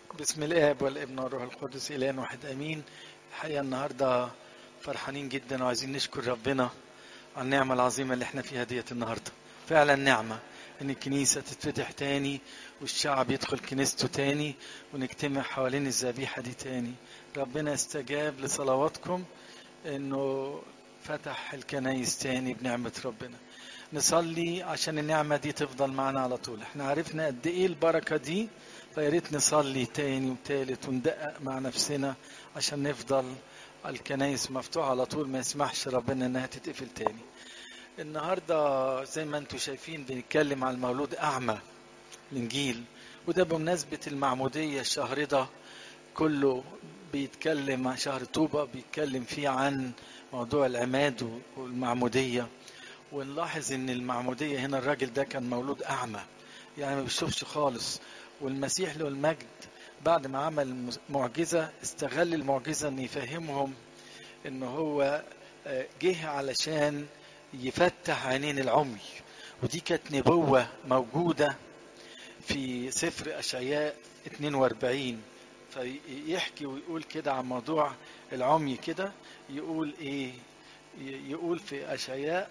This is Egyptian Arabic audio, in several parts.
بسم الاب والابن والروح القدس اله واحد امين الحقيقه النهارده فرحانين جدا وعايزين نشكر ربنا على النعمه العظيمه اللي احنا فيها ديت النهارده فعلا نعمه ان الكنيسه تتفتح تاني والشعب يدخل كنيسته تاني ونجتمع حوالين الذبيحه دي تاني ربنا استجاب لصلواتكم انه فتح الكنايس تاني بنعمه ربنا نصلي عشان النعمه دي تفضل معنا على طول احنا عرفنا قد ايه البركه دي فيا ريت نصلي تاني وتالت وندقق مع نفسنا عشان نفضل الكنايس مفتوحة على طول ما يسمحش ربنا انها تتقفل تاني النهاردة زي ما انتم شايفين بنتكلم عن المولود أعمى الإنجيل وده بمناسبة المعمودية الشهر ده كله بيتكلم عن شهر طوبة بيتكلم فيه عن موضوع العماد والمعمودية ونلاحظ ان المعمودية هنا الراجل ده كان مولود أعمى يعني ما بيشوفش خالص والمسيح له المجد بعد ما عمل معجزة استغل المعجزة ان يفهمهم ان هو جه علشان يفتح عينين العمي ودي كانت نبوة موجودة في سفر أشعياء 42 فيحكي ويقول كده عن موضوع العمي كده يقول ايه يقول في أشعياء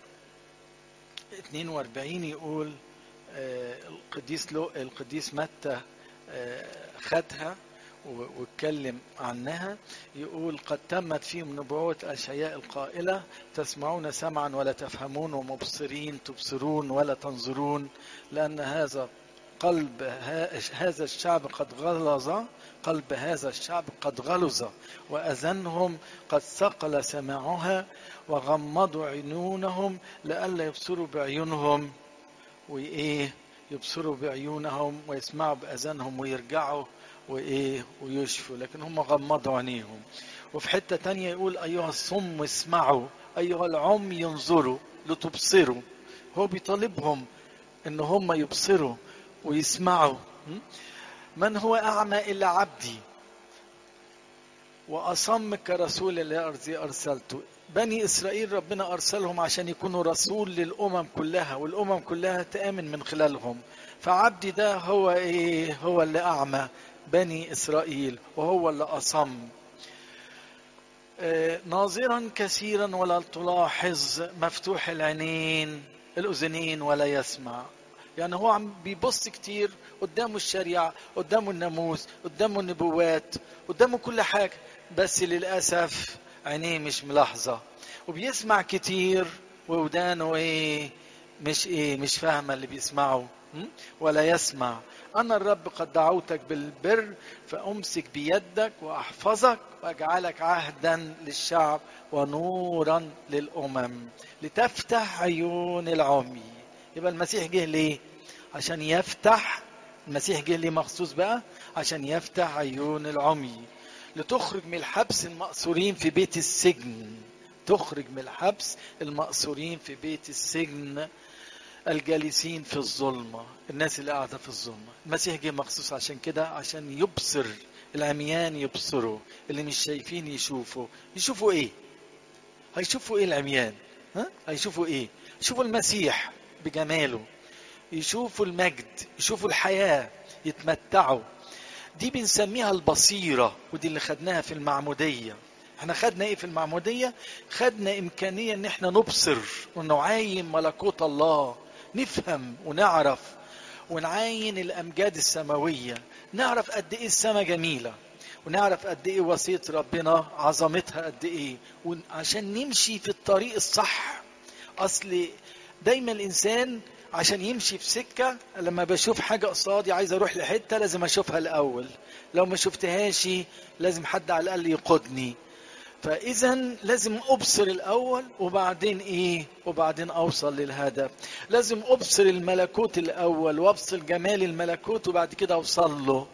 42 يقول القديس لو القديس متى خدها واتكلم عنها يقول قد تمت فيهم نبوة أشعياء القائلة تسمعون سمعا ولا تفهمون ومبصرين تبصرون ولا تنظرون لأن هذا قلب هذا الشعب قد غلظ قلب هذا الشعب قد غلظ وأذنهم قد ثقل سماعها وغمضوا عيونهم لئلا يبصروا بعيونهم وإيه يبصروا بعيونهم ويسمعوا بأذانهم ويرجعوا وإيه ويشفوا لكن هم غمضوا عينيهم وفي حتة تانية يقول أيها الصم اسمعوا أيها العمي ينظروا لتبصروا هو بيطالبهم إن هم يبصروا ويسمعوا من هو أعمى إلا عبدي وأصم كرسول الذي أرسلته بني إسرائيل ربنا أرسلهم عشان يكونوا رسول للأمم كلها والأمم كلها تآمن من خلالهم فعبدي ده هو إيه هو اللي أعمى بني إسرائيل وهو اللي أصم آه ناظرا كثيرا ولا تلاحظ مفتوح العينين الأذنين ولا يسمع يعني هو عم بيبص كتير قدامه الشريعة قدامه الناموس قدامه النبوات قدامه كل حاجة بس للأسف عينيه مش ملاحظة وبيسمع كتير وودانه ايه مش ايه مش فاهمة اللي بيسمعه ولا يسمع أنا الرب قد دعوتك بالبر فأمسك بيدك وأحفظك وأجعلك عهدا للشعب ونورا للأمم لتفتح عيون العمي يبقى المسيح جه ليه عشان يفتح المسيح جه ليه مخصوص بقى عشان يفتح عيون العمي لتخرج من الحبس المأسورين في بيت السجن تخرج من الحبس المأسورين في بيت السجن الجالسين في الظلمة الناس اللي قاعدة في الظلمة المسيح جه مخصوص عشان كده عشان يبصر العميان يبصروا اللي مش شايفين يشوفوا يشوفوا ايه هيشوفوا ايه العميان ها هيشوفوا ايه يشوفوا المسيح بجماله يشوفوا المجد يشوفوا الحياة يتمتعوا دي بنسميها البصيرة ودي اللي خدناها في المعمودية احنا خدنا ايه في المعمودية خدنا امكانية ان احنا نبصر ونعاين ملكوت الله نفهم ونعرف ونعاين الامجاد السماوية نعرف قد ايه السماء جميلة ونعرف قد ايه وصية ربنا عظمتها قد ايه عشان نمشي في الطريق الصح اصل دايما الانسان عشان يمشي في سكة لما بشوف حاجة قصادي عايز اروح لحتة لازم اشوفها الاول لو ما شفتهاش لازم حد على الاقل يقودني فاذا لازم ابصر الاول وبعدين ايه وبعدين اوصل للهدف لازم ابصر الملكوت الاول وابصر جمال الملكوت وبعد كده اوصل له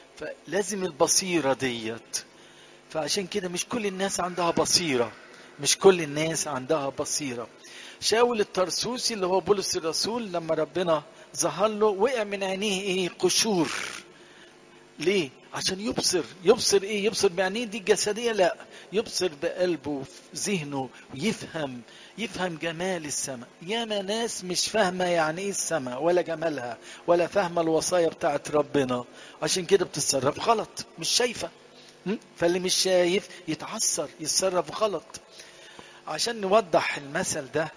فلازم البصيرة ديت فعشان كده مش كل الناس عندها بصيرة مش كل الناس عندها بصيرة شاول الترسوسي اللي هو بولس الرسول لما ربنا ظهر له وقع من عينيه ايه قشور ليه عشان يبصر يبصر ايه يبصر بعينيه دي الجسديه لا يبصر بقلبه في ذهنه ويفهم يفهم جمال السماء ياما ناس مش فاهمه يعني ايه السماء ولا جمالها ولا فاهمه الوصايا بتاعت ربنا عشان كده بتتصرف غلط مش شايفه م? فاللي مش شايف يتعثر يتصرف غلط عشان نوضح المثل ده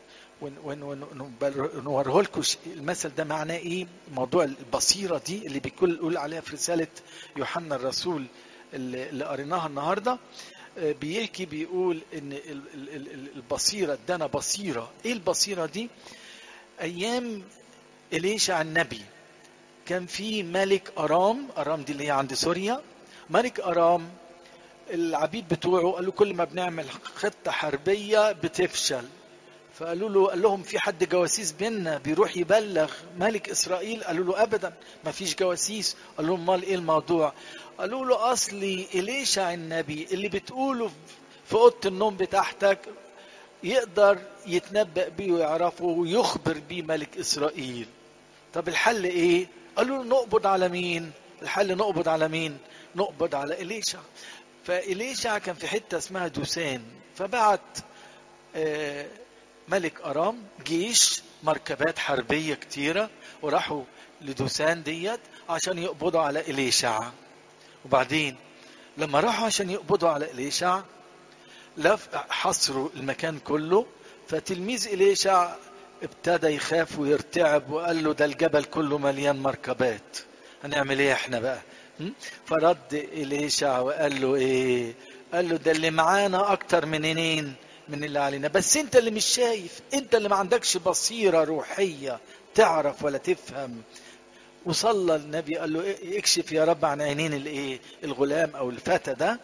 ونوريه لكم المثل ده معناه ايه موضوع البصيره دي اللي بيقول يقول عليها في رساله يوحنا الرسول اللي اللي قريناها النهارده آه، بيحكي بيقول ان ال- ال- ال- البصيره ادانا بصيره ايه البصيره دي ايام اليشع النبي كان في ملك ارام ارام دي اللي هي عند سوريا ملك ارام العبيد بتوعه قالوا كل ما بنعمل خطه حربيه بتفشل فقالوا له قال لهم في حد جواسيس بينا بيروح يبلغ ملك اسرائيل قالوا له ابدا ما فيش جواسيس قال لهم امال ايه الموضوع قالوا له اصلي اليشع النبي اللي بتقوله في اوضه النوم بتاعتك يقدر يتنبأ بيه ويعرفه ويخبر بيه ملك اسرائيل طب الحل ايه قالوا له نقبض على مين الحل نقبض على مين نقبض على إليشع فإليشع كان في حتة اسمها دوسان فبعت آه، ملك أرام جيش مركبات حربية كتيرة وراحوا لدوسان ديت عشان يقبضوا على إليشع وبعدين لما راحوا عشان يقبضوا على إليشع لف حصروا المكان كله فتلميذ إليشع ابتدى يخاف ويرتعب وقال له ده الجبل كله مليان مركبات هنعمل ايه احنا بقى م? فرد إليشع وقال له ايه قال له ده اللي معانا اكتر منين من اللي علينا بس انت اللي مش شايف انت اللي ما عندكش بصيرة روحية تعرف ولا تفهم وصلى النبي قال له إيه- اكشف يا رب عن عينين الايه الغلام او الفتى ده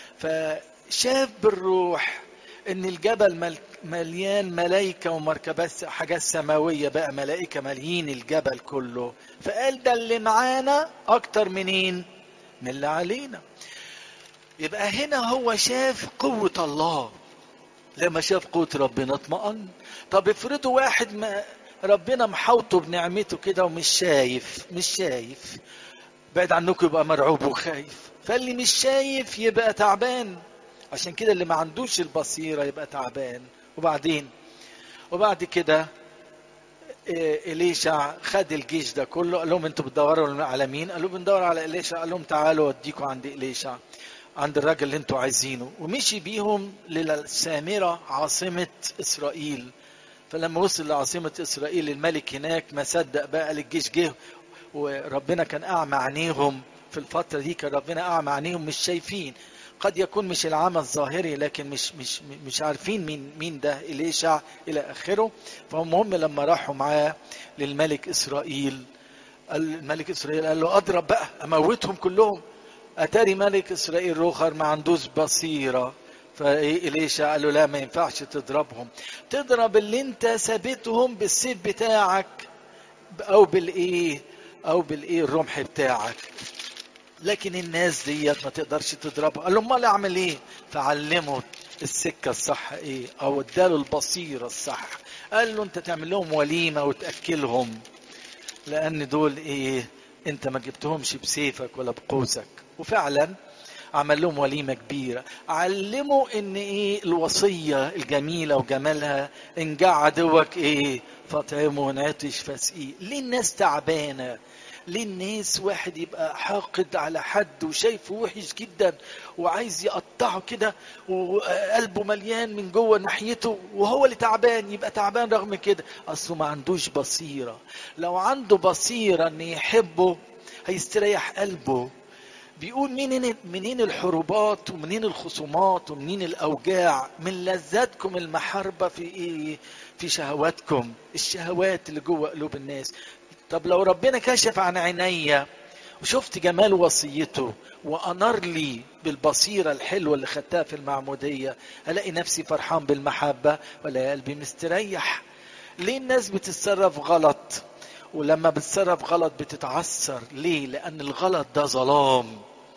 فشاف بالروح ان الجبل مل- مليان ملائكة ومركبات حاجات سماوية بقى ملائكة مالين الجبل كله فقال ده اللي معانا اكتر منين من اللي علينا يبقى هنا هو شاف قوة الله لما شاف قوة ربنا اطمأن طب افرضوا واحد ما ربنا محوطه بنعمته كده ومش شايف مش شايف بعد عنكم يبقى مرعوب وخايف فاللي مش شايف يبقى تعبان عشان كده اللي ما عندوش البصيرة يبقى تعبان وبعدين وبعد كده إيه، إليشع خد الجيش ده كله قال لهم انتوا بتدوروا على مين؟ قالوا بندور على إليشع قال لهم تعالوا اوديكم عند إليشع عند الراجل اللي انتوا عايزينه ومشي بيهم للسامرة عاصمة إسرائيل فلما وصل لعاصمة إسرائيل الملك هناك ما صدق بقى الجيش جه وربنا كان أعمى عينيهم في الفترة دي كان ربنا أعمى عينيهم مش شايفين قد يكون مش العمى الظاهري لكن مش مش مش عارفين مين مين ده إليشع إلى آخره فالمهم لما راحوا معاه للملك إسرائيل قال الملك إسرائيل قال له أضرب بقى أموتهم كلهم أتاري ملك إسرائيل روخر ما عندوش بصيرة فإيه إليشع قال له لا ما ينفعش تضربهم تضرب اللي أنت ثابتهم بالسيف بتاعك أو بالإيه أو بالإيه الرمح بتاعك لكن الناس ديت ما تقدرش تضربها قال له امال اعمل ايه فعلمه السكه الصح ايه او اداله البصيره الصح قال له انت تعمل لهم وليمه وتاكلهم لان دول ايه انت ما جبتهمش بسيفك ولا بقوسك وفعلا عمل لهم وليمه كبيره علموا ان ايه الوصيه الجميله وجمالها ان جاء عدوك ايه فاطعمه ونعطش فاسقيه ليه الناس تعبانه ليه الناس واحد يبقى حاقد على حد وشايفه وحش جدا وعايز يقطعه كده وقلبه مليان من جوه ناحيته وهو اللي تعبان يبقى تعبان رغم كده اصله ما عندوش بصيره لو عنده بصيره ان يحبه هيستريح قلبه بيقول منين منين الحروبات ومنين الخصومات ومنين الاوجاع من لذاتكم المحاربه في ايه في شهواتكم الشهوات اللي جوه قلوب الناس طب لو ربنا كشف عن عينيا وشفت جمال وصيته وأنار لي بالبصيرة الحلوة اللي خدتها في المعمودية ألاقي نفسي فرحان بالمحبة ولا قلبي مستريح ليه الناس بتتصرف غلط ولما بتتصرف غلط بتتعثر ليه لأن الغلط ده ظلام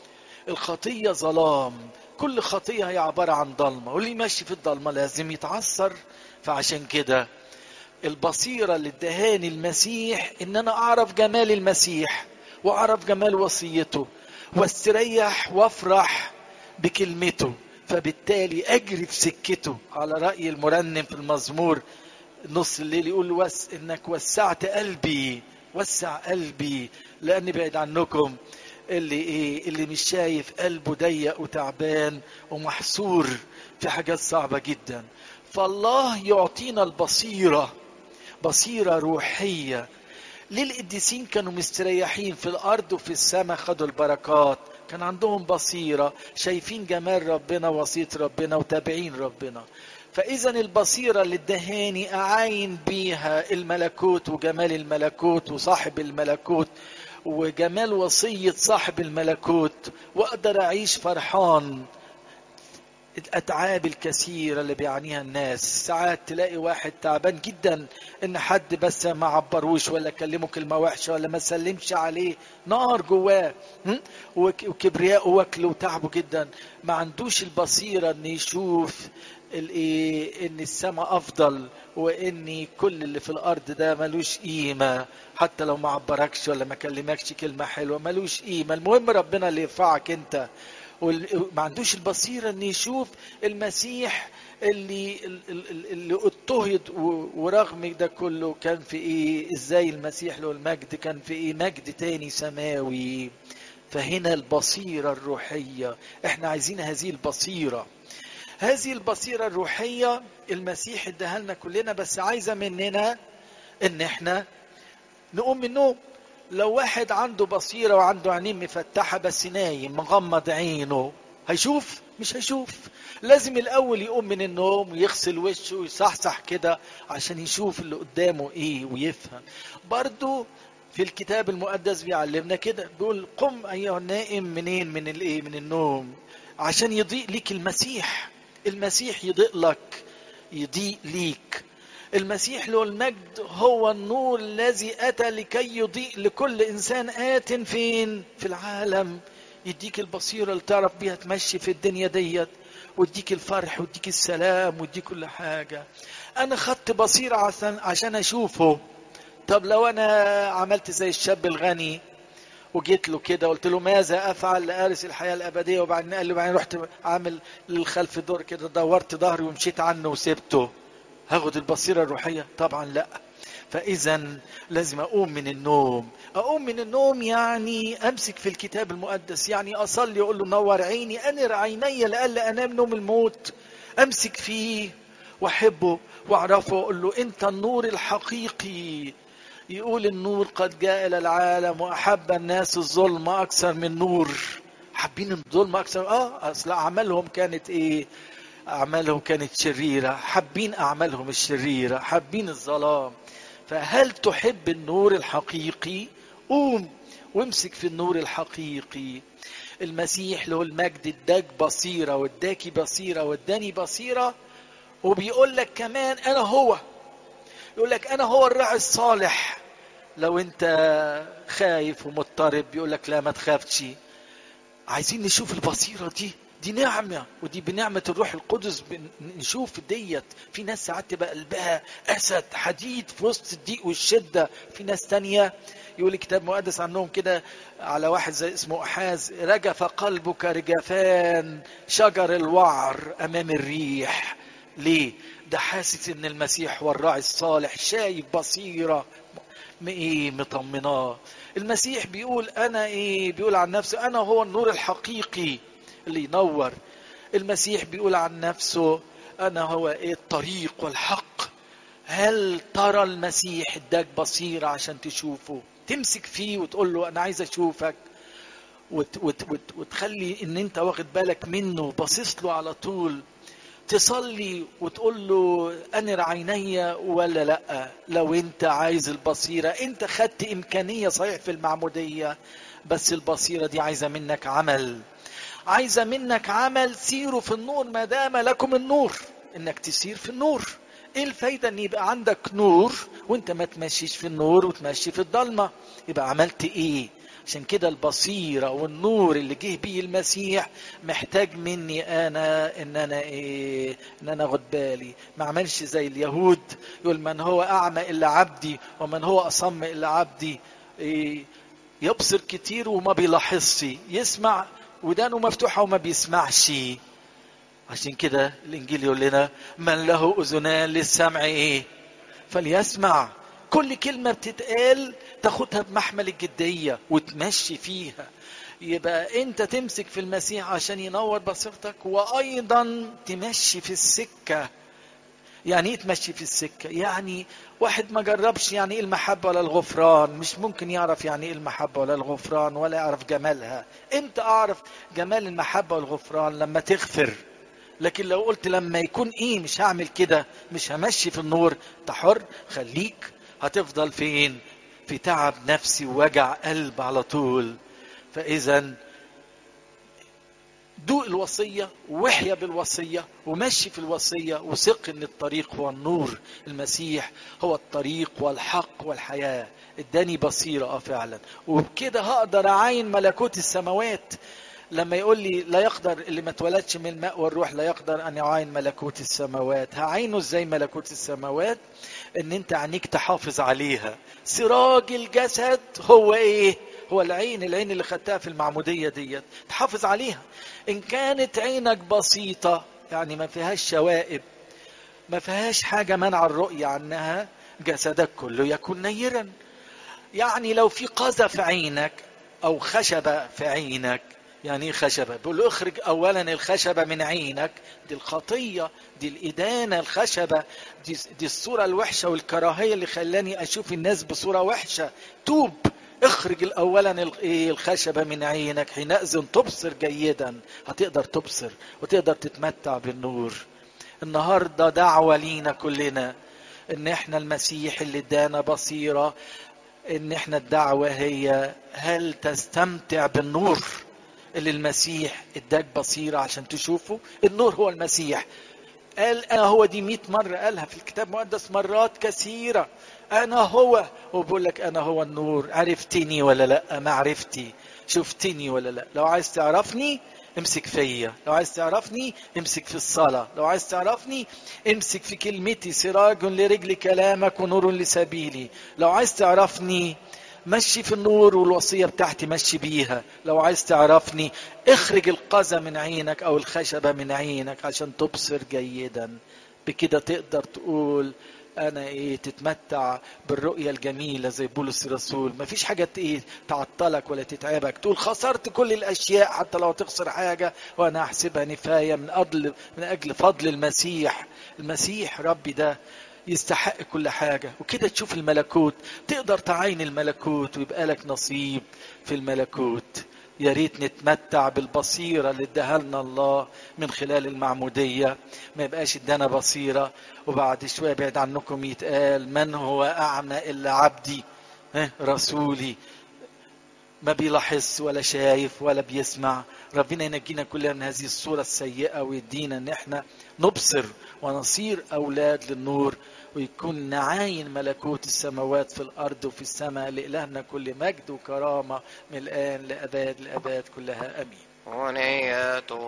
الخطية ظلام كل خطية هي عبارة عن ضلمة واللي ماشي في الضلمة لازم يتعثر فعشان كده البصيرة اللي ادهاني المسيح ان انا اعرف جمال المسيح واعرف جمال وصيته واستريح وافرح بكلمته فبالتالي اجري في سكته على راي المرنم في المزمور نص الليل يقول وس انك وسعت قلبي وسع قلبي لاني بعيد عنكم اللي ايه اللي مش شايف قلبه ضيق وتعبان ومحصور في حاجات صعبه جدا فالله يعطينا البصيره بصيره روحيه ليه القديسين كانوا مستريحين في الارض وفي السماء خدوا البركات كان عندهم بصيره شايفين جمال ربنا وصيه ربنا وتابعين ربنا فاذا البصيره اللي ادهاني اعاين بيها الملكوت وجمال الملكوت وصاحب الملكوت وجمال وصيه صاحب الملكوت واقدر اعيش فرحان الاتعاب الكثيره اللي بيعانيها الناس ساعات تلاقي واحد تعبان جدا ان حد بس ما عبروش ولا كلمه كلمه وحشه ولا ما سلمش عليه نار جواه وكبرياء واكله وتعبه جدا ما عندوش البصيره ان يشوف الايه ان السماء افضل وان كل اللي في الارض ده ملوش قيمه حتى لو ما عبركش ولا ما كلمكش كلمه حلوه ملوش قيمه المهم ربنا اللي يرفعك انت وما عندوش البصيرة ان يشوف المسيح اللي اللي اضطهد ورغم ده كله كان في ايه ازاي المسيح له المجد كان في ايه مجد تاني سماوي فهنا البصيرة الروحية احنا عايزين هذه البصيرة هذه البصيرة الروحية المسيح اداها لنا كلنا بس عايزة مننا ان احنا نقوم من النوم لو واحد عنده بصيرة وعنده عينين مفتحة بس نايم مغمض عينه هيشوف مش هيشوف لازم الأول يقوم من النوم ويغسل وشه ويصحصح كده عشان يشوف اللي قدامه إيه ويفهم برضو في الكتاب المقدس بيعلمنا كده بيقول قم أيها النائم منين من الإيه من النوم عشان يضيء ليك المسيح المسيح يضيء لك يضيء ليك المسيح له المجد هو النور الذي أتى لكي يضيء لكل إنسان آت فين في العالم يديك البصيرة اللي تعرف بيها تمشي في الدنيا ديت ويديك الفرح ويديك السلام ويديك كل حاجة أنا خدت بصيرة عشان, عشان أشوفه طب لو أنا عملت زي الشاب الغني وجيت له كده قلت له ماذا افعل لارث الحياه الابديه وبعدين قال لي وبعدين رحت عامل للخلف دور كده دورت ظهري ومشيت عنه وسبته هاخد البصيرة الروحية طبعا لا فإذا لازم أقوم من النوم أقوم من النوم يعني أمسك في الكتاب المقدس يعني أصلي أقول له نور عيني أنر عيني لألا أنام نوم الموت أمسك فيه وأحبه وأعرفه وأقول له أنت النور الحقيقي يقول النور قد جاء إلى العالم وأحب الناس الظلم أكثر من نور حابين الظلم أكثر آه أصل أعمالهم كانت إيه أعمالهم كانت شريرة حابين أعمالهم الشريرة حابين الظلام فهل تحب النور الحقيقي قوم وامسك في النور الحقيقي المسيح له المجد اداك بصيرة واداكي بصيرة واداني بصيرة وبيقول لك كمان أنا هو يقول لك أنا هو الراعي الصالح لو أنت خايف ومضطرب بيقول لك لا ما تخافش عايزين نشوف البصيرة دي دي نعمة ودي بنعمة الروح القدس نشوف ديت في ناس ساعات تبقى قلبها أسد حديد في وسط الضيق والشدة في ناس تانية يقول الكتاب المقدس عنهم كده على واحد زي اسمه أحاز رجف قلبك رجفان شجر الوعر أمام الريح ليه؟ ده حاسس ان المسيح هو الراعي الصالح شايف بصيرة ايه مطمناه المسيح بيقول انا ايه بيقول عن نفسه انا هو النور الحقيقي اللي ينور المسيح بيقول عن نفسه انا هو ايه الطريق والحق هل ترى المسيح اداك بصيرة عشان تشوفه تمسك فيه وتقول له انا عايز اشوفك وت وت وت وتخلي ان انت واخد بالك منه باصص له على طول تصلي وتقول له انر عيني ولا لا لو انت عايز البصيرة انت خدت امكانية صحيح في المعمودية بس البصيرة دي عايزة منك عمل عايزة منك عمل سيروا في النور ما دام لكم النور انك تسير في النور ايه الفايدة ان يبقى عندك نور وانت ما تمشيش في النور وتمشي في الضلمة يبقى عملت ايه عشان كده البصيرة والنور اللي جه بيه المسيح محتاج مني انا ان انا ايه ان انا اخد بالي ما اعملش زي اليهود يقول من هو اعمى الا عبدي ومن هو اصم الا عبدي إيه يبصر كتير وما بيلاحظش يسمع ودانه مفتوحة وما بيسمعش عشان كده الإنجيل يقول لنا من له أذنان للسمع إيه فليسمع كل كلمة بتتقال تاخدها بمحمل الجدية وتمشي فيها يبقى انت تمسك في المسيح عشان ينور بصيرتك وايضا تمشي في السكه يعني ايه تمشي في السكه يعني واحد ما جربش يعني ايه المحبه ولا الغفران مش ممكن يعرف يعني ايه المحبه ولا الغفران ولا يعرف جمالها امتى اعرف جمال المحبه والغفران لما تغفر لكن لو قلت لما يكون ايه مش هعمل كده مش همشي في النور انت حر خليك هتفضل فين في تعب نفسي ووجع قلب على طول فاذا دوق الوصية واحيا بالوصية ومشي في الوصية وثق ان الطريق هو النور المسيح هو الطريق والحق والحياة اداني بصيرة اه فعلا وبكده هقدر اعاين ملكوت السماوات لما يقول لي لا يقدر اللي ما اتولدش من الماء والروح لا يقدر ان يعاين ملكوت السماوات هعينه ازاي ملكوت السماوات ان انت عينيك تحافظ عليها سراج الجسد هو ايه هو العين العين اللي خدتها في المعمودية ديت تحافظ عليها إن كانت عينك بسيطة يعني ما فيهاش شوائب ما فيهاش حاجة منع الرؤية عنها جسدك كله يكون نيرا يعني لو في قذى في عينك أو خشبة في عينك يعني ايه خشبة بيقول اخرج اولا الخشبة من عينك دي الخطية دي الإدانة الخشبة دي, دي الصورة الوحشة والكراهية اللي خلاني أشوف الناس بصورة وحشة توب اخرج اولا الخشبة من عينك حينئذ تبصر جيدا هتقدر تبصر وتقدر تتمتع بالنور النهارده دعوة لينا كلنا ان احنا المسيح اللي ادانا بصيرة ان احنا الدعوة هي هل تستمتع بالنور اللي المسيح اداك بصيرة عشان تشوفه النور هو المسيح قال انا هو دي مئة مرة قالها في الكتاب المقدس مرات كثيرة انا هو وبقول لك انا هو النور عرفتني ولا لا معرفتي شفتني ولا لا لو عايز تعرفني امسك فيا لو عايز تعرفني امسك في الصلاة لو عايز تعرفني امسك في كلمتي سراج لرجل كلامك ونور لسبيلي لو عايز تعرفني مشي في النور والوصية بتاعتي مشي بيها لو عايز تعرفني اخرج القذى من عينك او الخشبة من عينك عشان تبصر جيدا بكده تقدر تقول انا ايه تتمتع بالرؤية الجميلة زي بولس الرسول مفيش حاجة ايه تعطلك ولا تتعبك تقول خسرت كل الاشياء حتى لو تخسر حاجة وانا احسبها نفاية من اجل من اجل فضل المسيح المسيح ربي ده يستحق كل حاجة وكده تشوف الملكوت تقدر تعاين الملكوت ويبقى لك نصيب في الملكوت يا ريت نتمتع بالبصيرة اللي اداها لنا الله من خلال المعمودية ما يبقاش ادانا بصيرة وبعد شوية بعد عنكم يتقال من هو أعمى إلا عبدي رسولي ما بيلاحظ ولا شايف ولا بيسمع ربنا ينجينا كلنا من هذه الصورة السيئة ويدينا ان احنا نبصر ونصير اولاد للنور ويكون نعاين ملكوت السماوات في الارض وفي السماء لالهنا كل مجد وكرامة من الان لاباد لاباد كلها امين ونية